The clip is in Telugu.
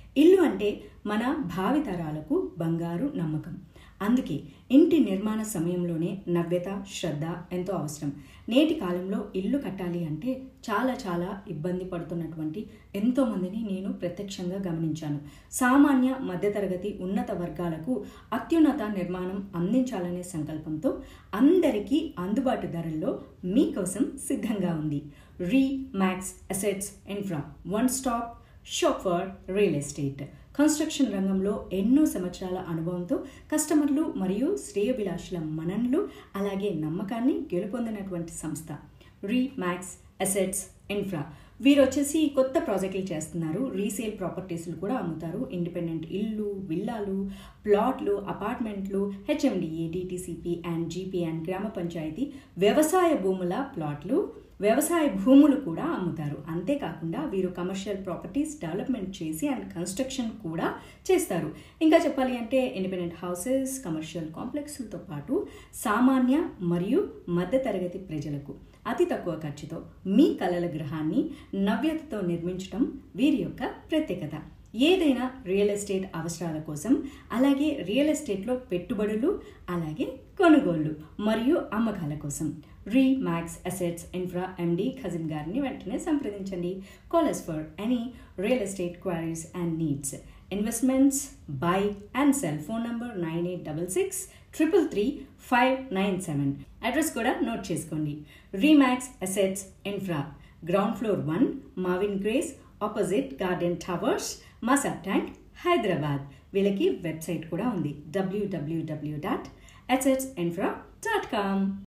ఇల్లు అంటే మన భావితరాలకు బంగారు నమ్మకం అందుకే ఇంటి నిర్మాణ సమయంలోనే నవ్యత శ్రద్ధ ఎంతో అవసరం నేటి కాలంలో ఇల్లు కట్టాలి అంటే చాలా చాలా ఇబ్బంది పడుతున్నటువంటి ఎంతోమందిని నేను ప్రత్యక్షంగా గమనించాను సామాన్య మధ్యతరగతి ఉన్నత వర్గాలకు అత్యున్నత నిర్మాణం అందించాలనే సంకల్పంతో అందరికీ అందుబాటు ధరల్లో మీకోసం సిద్ధంగా ఉంది Remax assets infra one stop shop for real estate construction రంగంలో ఎన్నో సంవత్సరాల అనుభవంతో కస్టమర్లు మరియు శ్రేయభిలాషుల మనన్లు అలాగే నమ్మకాన్ని గెలుపొందినటువంటి సంస్థ రీ మ్యాక్స్ అసెట్స్ ఇన్ఫ్రా వీరు వచ్చేసి కొత్త ప్రాజెక్టులు చేస్తున్నారు రీసేల్ ప్రాపర్టీస్లు కూడా అమ్ముతారు ఇండిపెండెంట్ ఇల్లు విల్లాలు ప్లాట్లు అపార్ట్మెంట్లు HMDA DTCP and GP and గ్రామ పంచాయతీ వ్యవసాయ భూముల ప్లాట్లు వ్యవసాయ భూములు కూడా అమ్ముతారు అంతేకాకుండా వీరు కమర్షియల్ ప్రాపర్టీస్ డెవలప్మెంట్ చేసి అండ్ కన్స్ట్రక్షన్ కూడా చేస్తారు ఇంకా చెప్పాలి అంటే ఇండిపెండెంట్ హౌసెస్ కమర్షియల్ కాంప్లెక్స్లతో పాటు సామాన్య మరియు మధ్యతరగతి ప్రజలకు అతి తక్కువ ఖర్చుతో మీ కలల గృహాన్ని నవ్యతతో నిర్మించడం వీరి యొక్క ప్రత్యేకత ఏదైనా రియల్ ఎస్టేట్ అవసరాల కోసం అలాగే రియల్ ఎస్టేట్లో పెట్టుబడులు అలాగే కొనుగోళ్లు మరియు అమ్మకాల కోసం Remax assets infra MD Khajin గారిని వెంటనే సంప్రదించండి callers for any real estate queries and needs investments buy and sell phone number nine eight double six triple three five nine seven address కూడా నోట్ చేసుకోండి Remax assets infra ground floor one Mavin Grace opposite garden towers Masab Tank Hyderabad వీళ్ళకి వెబ్సైట్ కూడా ఉంది డబ్ల్యూడబ్ల్యూడబ్ల్యూ dot assets infra dot com